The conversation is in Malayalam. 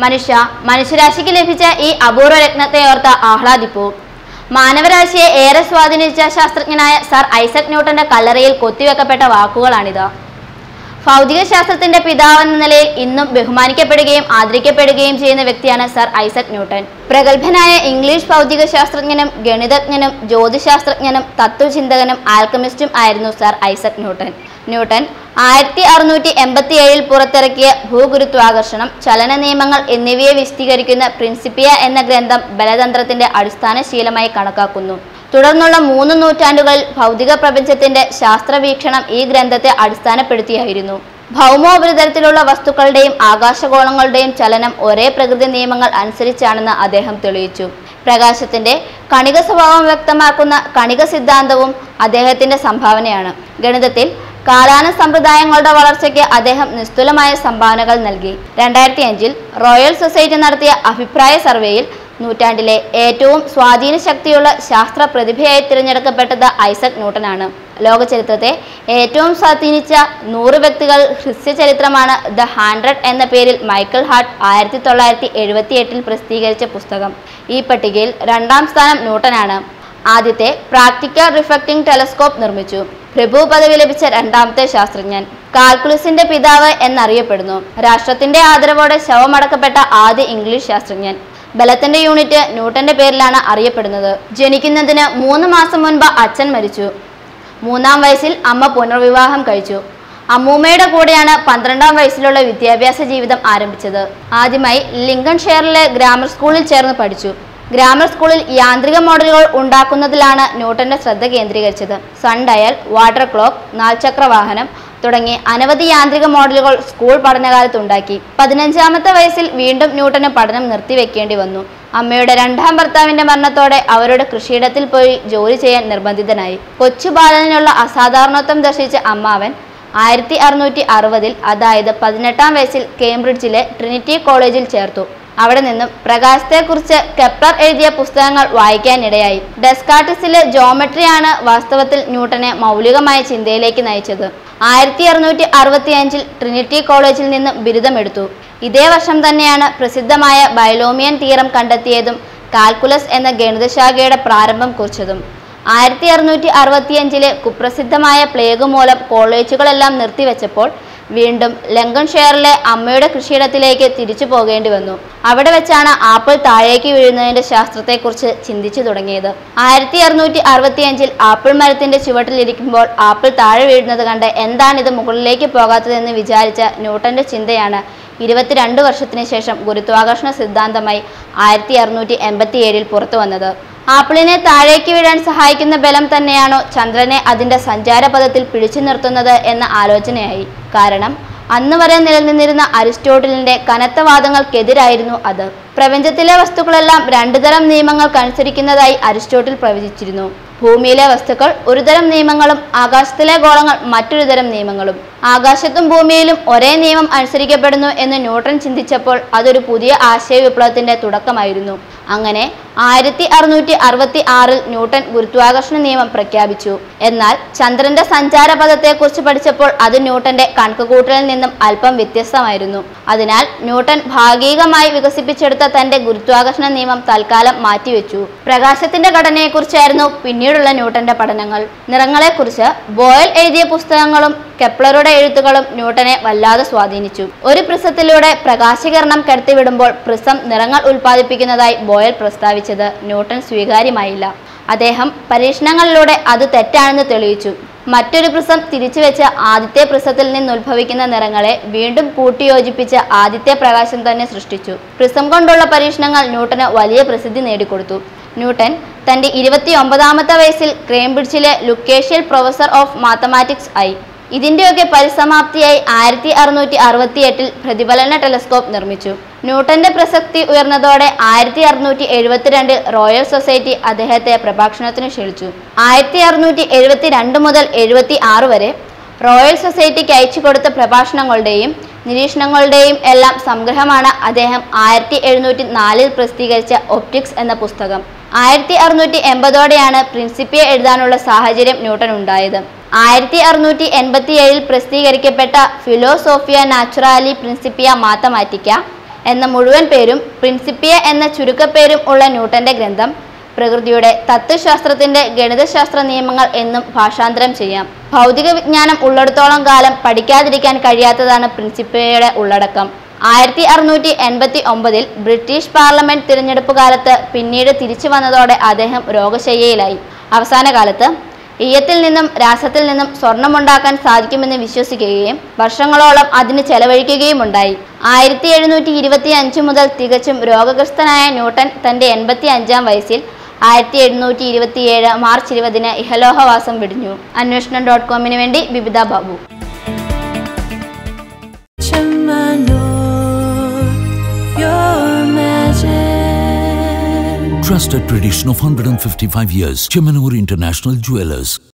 മനുഷ്യ മനുഷ്യരാശിക്ക് ലഭിച്ച ഈ അപൂർവ രത്നത്തെ ഓർത്ത് ആഹ്ലാദിപ്പൂ മാനവരാശിയെ ഏറെ സ്വാധീനിച്ച ശാസ്ത്രജ്ഞനായ സർ ഐസക് ന്യൂട്ടന്റെ കല്ലറയിൽ കൊത്തിവെക്കപ്പെട്ട വാക്കുകളാണിത് ഭൗതിക ശാസ്ത്രത്തിന്റെ പിതാവെന്ന നിലയിൽ ഇന്നും ബഹുമാനിക്കപ്പെടുകയും ആദരിക്കപ്പെടുകയും ചെയ്യുന്ന വ്യക്തിയാണ് സർ ഐസക് ന്യൂട്ടൻ പ്രഗത്ഭനായ ഇംഗ്ലീഷ് ഭൗതിക ശാസ്ത്രജ്ഞനും ഗണിതജ്ഞനും ജ്യോതിശാസ്ത്രജ്ഞനും തത്വചിന്തകനും ആൽക്കമിസ്റ്റും ആയിരുന്നു സർ ഐസക് ന്യൂട്ടൻ ന്യൂട്ടൻ ആയിരത്തി അറുന്നൂറ്റി എൺപത്തി ഏഴിൽ പുറത്തിറക്കിയ ഭൂഗുരുത്വാകർഷണം ചലന നിയമങ്ങൾ എന്നിവയെ വിശദീകരിക്കുന്ന പ്രിൻസിപ്പിയ എന്ന ഗ്രന്ഥം ബലതന്ത്രത്തിന്റെ അടിസ്ഥാന ശീലമായി കണക്കാക്കുന്നു തുടർന്നുള്ള മൂന്ന് നൂറ്റാണ്ടുകളിൽ ഭൗതിക പ്രപഞ്ചത്തിന്റെ ശാസ്ത്രവീക്ഷണം ഈ ഗ്രന്ഥത്തെ അടിസ്ഥാനപ്പെടുത്തിയായിരുന്നു ഭൗമോപരിതലത്തിലുള്ള വസ്തുക്കളുടെയും ആകാശഗോളങ്ങളുടെയും ചലനം ഒരേ പ്രകൃതി നിയമങ്ങൾ അനുസരിച്ചാണെന്ന് അദ്ദേഹം തെളിയിച്ചു പ്രകാശത്തിന്റെ കണിക സ്വഭാവം വ്യക്തമാക്കുന്ന കണിക സിദ്ധാന്തവും അദ്ദേഹത്തിന്റെ സംഭാവനയാണ് ഗണിതത്തിൽ കാലാന സമ്പ്രദായങ്ങളുടെ വളർച്ചയ്ക്ക് അദ്ദേഹം നിസ്തുലമായ സംഭാവനകൾ നൽകി രണ്ടായിരത്തി അഞ്ചിൽ റോയൽ സൊസൈറ്റി നടത്തിയ അഭിപ്രായ സർവേയിൽ നൂറ്റാണ്ടിലെ ഏറ്റവും സ്വാധീന ശക്തിയുള്ള ശാസ്ത്ര പ്രതിഭയായി തിരഞ്ഞെടുക്കപ്പെട്ടത് ഐസക് ന്യൂട്ടനാണ് ലോക ചരിത്രത്തെ ഏറ്റവും സ്വാധീനിച്ച നൂറ് വ്യക്തികൾ ഹ്രസ്വചരിത്രമാണ് ദ ഹൺഡ്രഡ് എന്ന പേരിൽ മൈക്കിൾ ഹാർട്ട് ആയിരത്തി തൊള്ളായിരത്തി എഴുപത്തി എട്ടിൽ പ്രസിദ്ധീകരിച്ച പുസ്തകം ഈ പട്ടികയിൽ രണ്ടാം സ്ഥാനം ന്യൂട്ടനാണ് ആദ്യത്തെ പ്രാക്ടിക്കൽ റിഫ്ലക്റ്റിംഗ് ടെലസ്കോപ്പ് നിർമ്മിച്ചു പ്രഭു പദവി ലഭിച്ച രണ്ടാമത്തെ ശാസ്ത്രജ്ഞൻ കാൽക്കുലസിന്റെ പിതാവ് എന്നറിയപ്പെടുന്നു രാഷ്ട്രത്തിന്റെ ആദരവോടെ ശവമടക്കപ്പെട്ട ആദ്യ ഇംഗ്ലീഷ് ശാസ്ത്രജ്ഞൻ ബലത്തിന്റെ യൂണിറ്റ് ന്യൂട്ടന്റെ പേരിലാണ് അറിയപ്പെടുന്നത് ജനിക്കുന്നതിന് മൂന്ന് മാസം മുൻപ് അച്ഛൻ മരിച്ചു മൂന്നാം വയസ്സിൽ അമ്മ പുനർവിവാഹം കഴിച്ചു അമ്മൂമ്മയുടെ കൂടെയാണ് പന്ത്രണ്ടാം വയസ്സിലുള്ള വിദ്യാഭ്യാസ ജീവിതം ആരംഭിച്ചത് ആദ്യമായി ലിങ്കൺ ഷെയറിലെ ഗ്രാമർ സ്കൂളിൽ ചേർന്ന് പഠിച്ചു ഗ്രാമർ സ്കൂളിൽ യാന്ത്രിക മോഡലുകൾ ഉണ്ടാക്കുന്നതിലാണ് ന്യൂട്ടന്റെ ശ്രദ്ധ കേന്ദ്രീകരിച്ചത് സൺ ഡയൽ വാട്ടർ ക്ലോക്ക് നാൽചക്ര വാഹനം തുടങ്ങി അനവധി യാന്ത്രിക മോഡലുകൾ സ്കൂൾ പഠനകാലത്ത് ഉണ്ടാക്കി പതിനഞ്ചാമത്തെ വയസ്സിൽ വീണ്ടും ന്യൂട്ടന് പഠനം നിർത്തിവെക്കേണ്ടി വന്നു അമ്മയുടെ രണ്ടാം ഭർത്താവിന്റെ മരണത്തോടെ അവരുടെ കൃഷിയിടത്തിൽ പോയി ജോലി ചെയ്യാൻ നിർബന്ധിതനായി കൊച്ചു ബാലനുള്ള അസാധാരണത്വം ദർശിച്ച അമ്മാവൻ ആയിരത്തി അറുന്നൂറ്റി അറുപതിൽ അതായത് പതിനെട്ടാം വയസ്സിൽ കേംബ്രിഡ്ജിലെ ട്രിനിറ്റി കോളേജിൽ ചേർത്തു അവിടെ നിന്നും പ്രകാശത്തെക്കുറിച്ച് കെപ്ലർ എഴുതിയ പുസ്തകങ്ങൾ വായിക്കാനിടയായി ഡെസ്കാർട്ടിസിലെ ജോമെട്രിയാണ് വാസ്തവത്തിൽ ന്യൂട്ടനെ മൗലികമായ ചിന്തയിലേക്ക് നയിച്ചത് ആയിരത്തി അറുന്നൂറ്റി അറുപത്തി അഞ്ചിൽ ട്രിനിറ്റി കോളേജിൽ നിന്ന് ബിരുദമെടുത്തു ഇതേ വർഷം തന്നെയാണ് പ്രസിദ്ധമായ ബൈലോമിയൻ തീറം കണ്ടെത്തിയതും കാൽക്കുലസ് എന്ന ഗണിതശാഖയുടെ പ്രാരംഭം കുറിച്ചതും ആയിരത്തി അറുന്നൂറ്റി അറുപത്തിയഞ്ചിലെ കുപ്രസിദ്ധമായ പ്ലേഗ് മൂലം കോളേജുകളെല്ലാം നിർത്തിവെച്ചപ്പോൾ വീണ്ടും ലങ്കൺഷെയറിലെ അമ്മയുടെ കൃഷിയിടത്തിലേക്ക് തിരിച്ചു പോകേണ്ടി വന്നു അവിടെ വെച്ചാണ് ആപ്പിൾ താഴേക്ക് വീഴുന്നതിന്റെ ശാസ്ത്രത്തെക്കുറിച്ച് ചിന്തിച്ചു തുടങ്ങിയത് ആയിരത്തി അറുന്നൂറ്റി അറുപത്തിയഞ്ചിൽ ആപ്പിൾ മരത്തിന്റെ ചുവട്ടിലിരിക്കുമ്പോൾ ആപ്പിൾ താഴെ വീഴുന്നത് കണ്ട് എന്താണിത് മുകളിലേക്ക് പോകാത്തതെന്ന് വിചാരിച്ച ന്യൂട്ടന്റെ ചിന്തയാണ് ഇരുപത്തിരണ്ട് വർഷത്തിന് ശേഷം ഗുരുത്വാകർഷണ സിദ്ധാന്തമായി ആയിരത്തി അറുന്നൂറ്റി എൺപത്തി ഏഴിൽ പുറത്തു വന്നത് ആപ്പിളിനെ താഴേക്ക് വീഴാൻ സഹായിക്കുന്ന ബലം തന്നെയാണോ ചന്ദ്രനെ അതിന്റെ സഞ്ചാരപഥത്തിൽ പിടിച്ചു നിർത്തുന്നത് എന്ന ആലോചനയായി കാരണം അന്ന് വരെ നിലനിന്നിരുന്ന അരിസ്റ്റോട്ടലിന്റെ കനത്ത വാദങ്ങൾക്കെതിരായിരുന്നു അത് പ്രപഞ്ചത്തിലെ വസ്തുക്കളെല്ലാം രണ്ടു തരം നിയമങ്ങൾക്കനുസരിക്കുന്നതായി അരിസ്റ്റോട്ടിൽ പ്രവചിച്ചിരുന്നു ഭൂമിയിലെ വസ്തുക്കൾ ഒരു തരം നിയമങ്ങളും ആകാശത്തിലെ ഗോളങ്ങൾ മറ്റൊരു തരം നിയമങ്ങളും ആകാശത്തും ഭൂമിയിലും ഒരേ നിയമം അനുസരിക്കപ്പെടുന്നു എന്ന് ന്യൂട്ടൺ ചിന്തിച്ചപ്പോൾ അതൊരു പുതിയ ആശയ വിപ്ലവത്തിന്റെ തുടക്കമായിരുന്നു അങ്ങനെ ആയിരത്തി അറുന്നൂറ്റി അറുപത്തി ആറിൽ ന്യൂട്ടൺ ഗുരുത്വാകർഷണ നിയമം പ്രഖ്യാപിച്ചു എന്നാൽ ചന്ദ്രന്റെ സഞ്ചാരപഥത്തെക്കുറിച്ച് പഠിച്ചപ്പോൾ അത് ന്യൂട്ടന്റെ കണക്കുകൂട്ടലിൽ നിന്നും അല്പം വ്യത്യസ്തമായിരുന്നു അതിനാൽ ന്യൂട്ടൺ ഭാഗികമായി വികസിപ്പിച്ചെടുത്ത തന്റെ ഗുരുത്വാകർഷണ നിയമം തൽക്കാലം മാറ്റിവെച്ചു പ്രകാശത്തിന്റെ ഘടനയെക്കുറിച്ചായിരുന്നു പിന്നീടുള്ള ന്യൂട്ടന്റെ പഠനങ്ങൾ നിറങ്ങളെക്കുറിച്ച് ബോയൽ എഴുതിയ പുസ്തകങ്ങളും കെപ്ലറുടെ എഴുത്തുകളും ന്യൂട്ടനെ വല്ലാതെ സ്വാധീനിച്ചു ഒരു പ്രിസത്തിലൂടെ പ്രകാശീകരണം കടത്തിവിടുമ്പോൾ പ്രിസം നിറങ്ങൾ ഉൽപ്പാദിപ്പിക്കുന്നതായി ബോയൽ പ്രസ്താവിച്ചത് ന്യൂട്ടൺ സ്വീകാര്യമായില്ല അദ്ദേഹം പരീക്ഷണങ്ങളിലൂടെ അത് തെറ്റാണെന്ന് തെളിയിച്ചു മറ്റൊരു പ്രിസം തിരിച്ചുവെച്ച് ആദ്യത്തെ പ്രിസത്തിൽ നിന്ന് ഉത്ഭവിക്കുന്ന നിറങ്ങളെ വീണ്ടും കൂട്ടിയോജിപ്പിച്ച് ആദ്യത്തെ പ്രകാശം തന്നെ സൃഷ്ടിച്ചു പ്രിസം കൊണ്ടുള്ള പരീക്ഷണങ്ങൾ ന്യൂട്ടന് വലിയ പ്രസിദ്ധി നേടിക്കൊടുത്തു ന്യൂട്ടൻ തന്റെ ഇരുപത്തി ഒമ്പതാമത്തെ വയസ്സിൽ കേംബ്രിഡ്ജിലെ ലുക്കേഷ്യൽ പ്രൊഫസർ ഓഫ് മാത്തമാറ്റിക്സ് ആയി ഇതിന്റെയൊക്കെ പരിസമാപ്തിയായി ആയിരത്തി അറുന്നൂറ്റി അറുപത്തി എട്ടിൽ പ്രതിഫലന ടെലസ്കോപ്പ് നിർമ്മിച്ചു ന്യൂട്ടന്റെ പ്രസക്തി ഉയർന്നതോടെ ആയിരത്തി അറുന്നൂറ്റി എഴുപത്തിരണ്ടിൽ റോയൽ സൊസൈറ്റി അദ്ദേഹത്തെ പ്രഭാഷണത്തിന് ക്ഷണിച്ചു ആയിരത്തി അറുന്നൂറ്റി എഴുപത്തി രണ്ട് മുതൽ എഴുപത്തി ആറ് വരെ റോയൽ സൊസൈറ്റിക്ക് അയച്ചു കൊടുത്ത പ്രഭാഷണങ്ങളുടെയും നിരീക്ഷണങ്ങളുടെയും എല്ലാം സംഗ്രഹമാണ് അദ്ദേഹം ആയിരത്തി എഴുന്നൂറ്റി നാലിൽ പ്രസിദ്ധീകരിച്ച ഒപ്റ്റിക്സ് എന്ന പുസ്തകം ആയിരത്തി അറുന്നൂറ്റി എൺപതോടെയാണ് പ്രിൻസിപ്പിയ എഴുതാനുള്ള സാഹചര്യം ന്യൂട്ടൻ ഉണ്ടായത് ആയിരത്തി അറുന്നൂറ്റി എൺപത്തി ഏഴിൽ പ്രസിദ്ധീകരിക്കപ്പെട്ട ഫിലോസോഫിയ നാച്ചുറാലി പ്രിൻസിപ്പിയ മാത്തമാറ്റിക്ക എന്ന മുഴുവൻ പേരും പ്രിൻസിപ്പിയ എന്ന ചുരുക്കപ്പേരും ഉള്ള ന്യൂട്ടന്റെ ഗ്രന്ഥം പ്രകൃതിയുടെ തത്വശാസ്ത്രത്തിന്റെ ഗണിതശാസ്ത്ര നിയമങ്ങൾ എന്നും ഭാഷാന്തരം ചെയ്യാം ഭൗതിക വിജ്ഞാനം ഉള്ളിടത്തോളം കാലം പഠിക്കാതിരിക്കാൻ കഴിയാത്തതാണ് പ്രിൻസിപ്പിയയുടെ ഉള്ളടക്കം ആയിരത്തി അറുന്നൂറ്റി എൺപത്തി ഒമ്പതിൽ ബ്രിട്ടീഷ് പാർലമെന്റ് തിരഞ്ഞെടുപ്പ് കാലത്ത് പിന്നീട് തിരിച്ചു വന്നതോടെ അദ്ദേഹം രോഗശയ്യയിലായി അവസാന കാലത്ത് ഈയത്തിൽ നിന്നും രാസത്തിൽ നിന്നും സ്വർണമുണ്ടാക്കാൻ സാധിക്കുമെന്ന് വിശ്വസിക്കുകയും വർഷങ്ങളോളം അതിന് ചെലവഴിക്കുകയുമുണ്ടായി ആയിരത്തി എഴുന്നൂറ്റി ഇരുപത്തി അഞ്ച് മുതൽ തികച്ചും രോഗഗ്രസ്തനായ ന്യൂട്ടൻ തന്റെ എൺപത്തി അഞ്ചാം വയസ്സിൽ ആയിരത്തി എഴുന്നൂറ്റി ഇരുപത്തിയേഴ് മാർച്ച് ഇരുപതിന് ഇഹലോഹവാസം വെടിഞ്ഞു അന്വേഷണം ഡോട്ട് കോമിന് വേണ്ടി Bibitha Babu Chemanur, your magic. Trusted tradition of 155 years. Chemanur International Jewelers.